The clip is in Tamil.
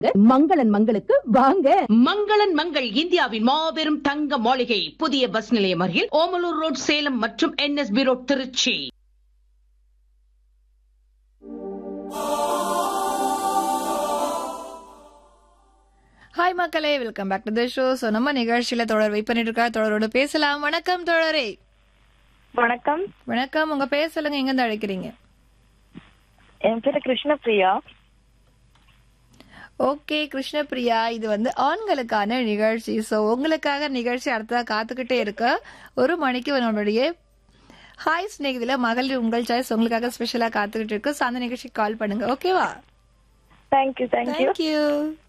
மங்களன் மங்களுக்கு வாங்க மங்களன் மங்கள் இந்தியாவின் மாபெரும் தங்க மாளிகை புதிய பஸ் நிலையம் அருகில் ஓமலூர் ரோட் சேலம் மற்றும் என்எஸ்பி ரோட் திருச்சி ஹாய் மக்களே welcome back to the show so நம்ம நிகழ்ச்சியில தொடர் வெயிட் பண்ணிட்டு இருக்கா தொடரோட பேசலாம் வணக்கம் தொடரே வணக்கம் வணக்கம் உங்க பேர் சொல்லுங்க எங்க இருந்து அழைக்கிறீங்க என் பேரு கிருஷ்ணபிரியா ஓகே கிருஷ்ணபிரியா இது வந்து ஆண்களுக்கான நிகழ்ச்சி ஸோ உங்களுக்காக நிகழ்ச்சி அடுத்ததா காத்துக்கிட்டே இருக்க ஒரு மணிக்கு நம்மளுடைய ஹாய் ஸ்நேகிதில மகளிர் உங்கள் சாய்ஸ் உங்களுக்காக ஸ்பெஷலா காத்துக்கிட்டு இருக்கு ஸோ அந்த நிகழ்ச்சிக்கு கால் பண்ணுங்க ஓகேவா தேங்க்யூ தேங்க்யூ தேங்க்யூ